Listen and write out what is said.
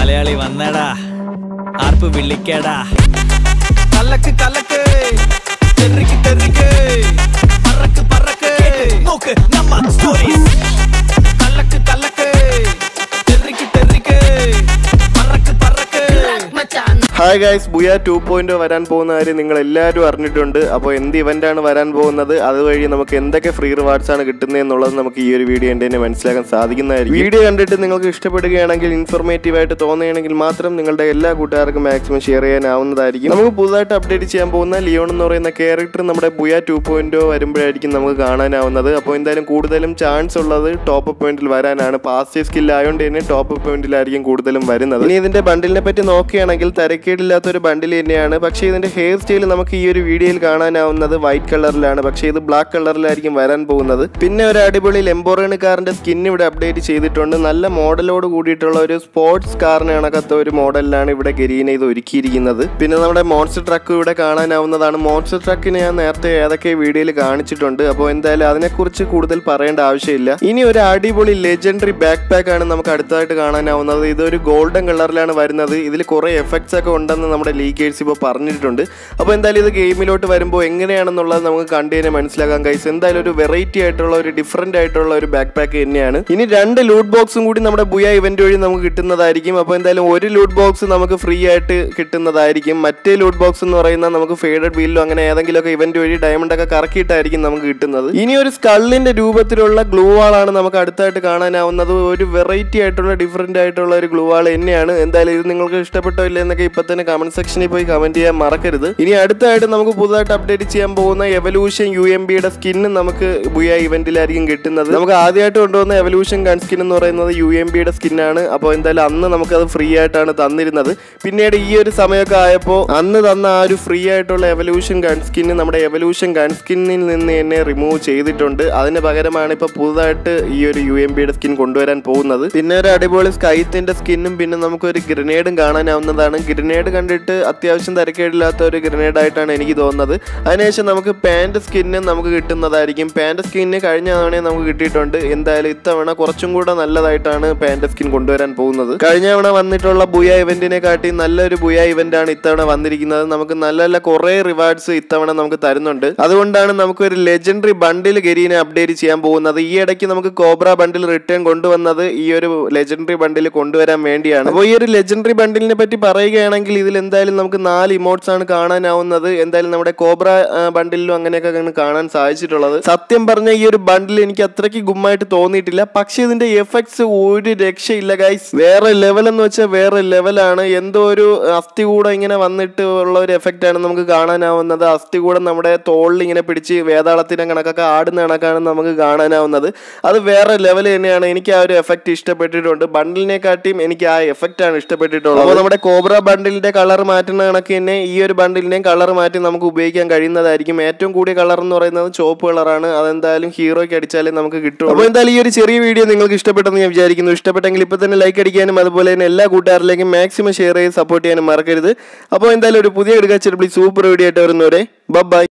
മലയാളി വന്നടാ ആർപ്പ് വിളിക്കടാ കലക്ക് കലക്ക് തെറിക്ക് തെറിക്ക് പറക്ക് പറക്ക് നോക്ക് നമ്മ സ്റ്റോറീസ് കലക്ക് കലക്ക് തെറിക്ക് തെറിക്ക് പറക്ക് പറക്ക് hi guys booyah to point വരാൻ പോകുന്ന കാര്യം നിങ്ങൾ എല്ലാവരും അറിഞ്ഞിട്ടുണ്ട് അപ്പോൾ എന്ത് ഇവന്റ് ആണ് വരാൻ പോകുന്നത് അതുവഴി നമുക്ക് എന്തൊക്കെ ഫ്രീ റിവാർഡ്സ് ആണ് കിട്ടുന്നത് എന്നുള്ളത് നമുക്ക് ഈ ഒരു വീഡിയോ എൻ്റെ തന്നെ മനസ്സിലാക്കാൻ സാധിക്കുന്നതായിരിക്കും വീഡിയോ കണ്ടിട്ട് നിങ്ങൾക്ക് ഇഷ്ടപ്പെടുകയാണെങ്കിൽ ഇൻഫോർമേറ്റീവ് ആയിട്ട് തോന്നുകയാണെങ്കിൽ മാത്രം നിങ്ങളുടെ എല്ലാ കൂട്ടുകാർക്കും മാക്സിമം ഷെയർ ചെയ്യാനാവുന്നതായിരിക്കും നമുക്ക് പുതുതായിട്ട് അപ്ഡേറ്റ് ചെയ്യാൻ പോകുന്ന ലിയോൺ എന്ന് പറയുന്ന ക്യാരക്ടർ നമ്മുടെ ബുയ ടു പോയിന്റ് വരുമ്പോഴായിരിക്കും നമുക്ക് കാണാനാവുന്നത് അപ്പോൾ എന്തായാലും കൂടുതലും ചാൻസ് ഉള്ളത് ടോപ്പ് പോയിന്റിൽ വരാനാണ് പാസ്റ്റ് സ്കിൽ ആയതുകൊണ്ട് തന്നെ ടോപ്പ് പോയിന്റിലായിരിക്കും കൂടുതലും വരുന്നത് ഇനി ഇതിന്റെ ബണ്ടിലിനെ പറ്റി നോക്കുകയാണെങ്കിൽ തരക്കേടില്ലാത്ത ഒരു ബണ്ടിൽ തന്നെയാണ് പക്ഷേ ഇതിന്റെ ഹെയർ സ്റ്റൈൽ നമുക്ക് ഈ ഒരു വീഡിയോയിൽ കാണാനാവുന്നത് വൈറ്റ് കളറിലാണ് പക്ഷേ ഇത് ബ്ലാക്ക് കളറിലായിരിക്കും വരാൻ പോകുന്നത് പിന്നെ ഒരു അടിപൊളി ലെമ്പോറേണ് കാറിന്റെ സ്കിൻ ഇവിടെ അപ്ഡേറ്റ് ചെയ്തിട്ടുണ്ട് നല്ല മോഡലോട് കൂടിയിട്ടുള്ള ഒരു സ്പോർട്സ് കാറിന് കണക്കത്ത ഒരു മോഡലിലാണ് ഇവിടെ ഗരീന ഇത് ഒരുക്കിയിരിക്കുന്നത് പിന്നെ നമ്മുടെ മോൺസ്റ്റർ ട്രക്ക് ഇവിടെ കാണാനാവുന്നതാണ് മോൺസ്റ്റർ ട്രക്കിന് ഞാൻ നേരത്തെ ഏതൊക്കെ വീഡിയോയിൽ കാണിച്ചിട്ടുണ്ട് അപ്പോൾ എന്തായാലും അതിനെക്കുറിച്ച് കൂടുതൽ പറയേണ്ട ആവശ്യമില്ല ഇനി ഒരു അടിപൊളി ലെജൻഡറി ബാക്ക് പാക്ക് ആണ് നമുക്ക് അടുത്തതായിട്ട് കാണാനാവുന്നത് ഇതൊരു ഗോൾഡൻ കളറിലാണ് വരുന്നത് ഇതിൽ കുറേ എഫക്ട്സ് ഒക്കെ ഉണ്ടെന്ന് നമ്മുടെ ലീക്കേഴ്സ് ഇപ്പോൾ പറഞ്ഞിട്ടുണ്ട് അപ്പോൾ എന്തായാലും ഇത് ഗെയിമിലോട്ട് വരുമ്പോൾ എങ്ങനെയാണെന്നുള്ളത് നമുക്ക് കണ്ടു തന്നെ മനസ്സിലാക്കാൻ കഴിച്ചു എന്തായാലും ഒരു വെറൈറ്റി ആയിട്ടുള്ള ഒരു ഡിഫറെൻ്റ് ആയിട്ടുള്ള ഒരു ബാക്ക് പാക്ക് തന്നെയാണ് ഇനി രണ്ട് ലൂട്ട് ബോക്സും കൂടി നമ്മുടെ ബുയ ഇവന്റ് വഴി നമുക്ക് കിട്ടുന്നതായിരിക്കും അപ്പോൾ എന്തായാലും ഒരു ലൂട്ട് ബോക്സ് നമുക്ക് ഫ്രീ ആയിട്ട് കിട്ടുന്നതായിരിക്കും മറ്റേ ലൂട്ട് ബോക്സ് എന്ന് പറയുന്നത് നമുക്ക് ഫേഡഡ് വീലിലോ അങ്ങനെ ഏതെങ്കിലുമൊക്കെ ഇവന്റ് വഴി ഡയമണ്ട് ഒക്കെ കറക്കിയിട്ടായിരിക്കും നമുക്ക് കിട്ടുന്നത് ഇനി ഒരു സ്കള്ളിന്റെ രൂപത്തിലുള്ള ഗ്ലൂ വാളാണ് നമുക്ക് അടുത്തായിട്ട് കാണാനാവുന്നത് ഒരു വെറൈറ്റി ആയിട്ടുള്ള ഡിഫറെന്റ് ആയിട്ടുള്ള ഒരു ഗ്ലൂ വാൾ തന്നെയാണ് എന്തായാലും ഇത് നിങ്ങൾക്ക് ഇഷ്ടപ്പെട്ടോ ഇല്ല എന്നൊക്കെ ഇപ്പൊ തന്നെ കമന്റ് സെക്ഷനിൽ പോയി കമന്റ് ചെയ്യാൻ മറക്കരുത് ഇനി അടുത്തായിട്ട് നമുക്ക് പുതുതായിട്ട് അപ്ഡേറ്റ് ചെയ്യാൻ പോകുന്ന എവല്യൂഷൻ യു എം ബിയുടെ സ്കിന്ന് നമുക്ക് ബുയ ഇവന്റിലായിരിക്കും കിട്ടുന്നത് നമുക്ക് ആദ്യമായിട്ട് കൊണ്ടുവന്ന എവല്യൂഷൻ ഗൺ സ്കിൻ എന്ന് പറയുന്നത് യു എം ബിയുടെ സ്കിന്നാണ് അപ്പോൾ എന്തായാലും അന്ന് നമുക്കത് ഫ്രീ ആയിട്ടാണ് തന്നിരുന്നത് പിന്നീട് ഈ ഒരു സമയമൊക്കെ ആയപ്പോൾ അന്ന് തന്ന ആ ഒരു ഫ്രീ ആയിട്ടുള്ള എവല്യൂഷൻ ഗൺ സ്കിന്ന് നമ്മുടെ എവല്യൂഷൻ ഗൺ സ്കിന്നിൽ നിന്ന് തന്നെ റിമൂവ് ചെയ്തിട്ടുണ്ട് അതിന് പകരമാണ് ഇപ്പോൾ പുതുതായിട്ട് ഈ ഒരു യു എം ബിയുടെ സ്കിൻ കൊണ്ടുവരാൻ പോകുന്നത് പിന്നെ ഒരു അടിപൊളി സ്കൈത്തിന്റെ സ്കിന്നും പിന്നെ നമുക്കൊരു ഗ്രനേഡും കാണാനാവുന്നതാണ് ഗ്രനേഡ് കണ്ടിട്ട് അത്യാവശ്യം തരക്കേടില്ലാത്ത ഒരു ഗ്രനേഡ് ആയിട്ടാണ് എനിക്ക് തോന്നുന്നത് അതിനുശേഷം നമുക്ക് പാൻറ് സ്കിന്നും നമുക്ക് കിട്ടുന്നതായിരിക്കും പാൻറ് സ്കിന്ന് കഴിഞ്ഞ തവണയും നമുക്ക് കിട്ടിയിട്ടുണ്ട് എന്തായാലും ഇത്തവണ കുറച്ചും കൂടെ നല്ലതായിട്ടാണ് പാൻറ് സ്കിൻ കൊണ്ടുവരാൻ പോകുന്നത് കഴിഞ്ഞ തവണ വന്നിട്ടുള്ള ബുയ ഇവന്റിനെ കാട്ടി നല്ലൊരു ബുയ ഇവന്റ് ആണ് ഇത്തവണ വന്നിരിക്കുന്നത് നമുക്ക് നല്ല നല്ല കുറേ റിവാർഡ്സ് ഇത്തവണ നമുക്ക് തരുന്നുണ്ട് അതുകൊണ്ടാണ് നമുക്ക് ഒരു ലെജൻഡറി ബണ്ടിൽ ഗരീനെ അപ്ഡേറ്റ് ചെയ്യാൻ പോകുന്നത് ഈ ഇടയ്ക്ക് നമുക്ക് കോബ്ര ബണ്ടിൽ റിട്ടേൺ കൊണ്ടുവന്നത് ഈ ഒരു ലെജൻഡറി ബണ്ടിൽ കൊണ്ടുവരാൻ വേണ്ടിയാണ് അപ്പോൾ ഈ ഒരു ലെജൻഡറി ബണ്ടിലിനെ പറ്റി പറയുകയാണെങ്കിൽ ഇതിൽ എന്തായാലും നമുക്ക് നാല് ഇമോട്ട്സ് ആണ് കാണാനാവുന്നത് എന്തായാലും നമ്മുടെ കോബ്ര ബണ്ടിലും അങ്ങനെയൊക്കെ ആണ് കാണാൻ സാധിച്ചിട്ടുള്ളത് സത്യം പറഞ്ഞ ഈ ഒരു ബണ്ടിൽ എനിക്ക് അത്രയ്ക്ക് ഗുമ്മായിട്ട് തോന്നിയിട്ടില്ല പക്ഷെ ഇതിന്റെ എഫക്ട്സ് ഒരു രക്ഷയില്ല ഗൈസ് വേറെ ലെവൽ എന്ന് വെച്ചാൽ വേറെ ലെവലാണ് എന്തോ ഒരു അസ്ഥി കൂടെ ഇങ്ങനെ വന്നിട്ട് ഉള്ള ഒരു എഫക്റ്റ് ആണ് നമുക്ക് കാണാനാവുന്നത് അസ്ഥി കൂടെ നമ്മുടെ തോളിൽ ഇങ്ങനെ പിടിച്ച് വേതാളത്തിന്റെ കണക്കൊക്കെ ആടുന്ന കണക്കാണ് നമുക്ക് കാണാനാവുന്നത് അത് വേറെ ലെവൽ തന്നെയാണ് എനിക്ക് ആ ഒരു എഫക്റ്റ് ഇഷ്ടപ്പെട്ടിട്ടുണ്ട് ബണ്ടിലിനെക്കാട്ടിയും എനിക്ക് ആ എഫക്റ്റ് ആണ് ഇഷ്ടപ്പെട്ടിട്ടുള്ളത് അപ്പോൾ നമ്മുടെ കോബ്ര ബണ്ടിലിന്റെ കളർ മാറ്റുന്ന കണക്ക് തന്നെ ഈ ഒരു ബണ്ടിലിന്റെയും കളർ മാറ്റി നമുക്ക് ഉപയോഗിക്കാൻ കഴിയുന്നതായിരിക്കും ഏറ്റവും കൂടിയ കളർ എന്ന് പറയുന്നത് ചുവപ്പ് കളറാണ് അതെന്തായാലും ഹീറോയ്ക്ക് അടിച്ചാലേ നമുക്ക് കിട്ടും അപ്പോൾ എന്തായാലും ഈ ഒരു ചെറിയ വീഡിയോ നിങ്ങൾക്ക് ഇഷ്ടപ്പെട്ടെന്ന് ഞാൻ വിചാരിക്കുന്നു ഇഷ്ടപ്പെട്ടെങ്കിൽ ഇപ്പൊ തന്നെ ലൈക്ക് അടിക്കാനും അതുപോലെ തന്നെ എല്ലാ കൂട്ടുകാരിലേക്കും മാക്സിമം ഷെയർ ചെയ്ത് സപ്പോർട്ട് ചെയ്യാനും മറക്കരുത് അപ്പോൾ എന്തായാലും ഒരു പുതിയ എടുക്കാച്ചിട്ട് സൂപ്പർ വീഡിയോ ആയിട്ട് വരുന്നവരെ ബൈ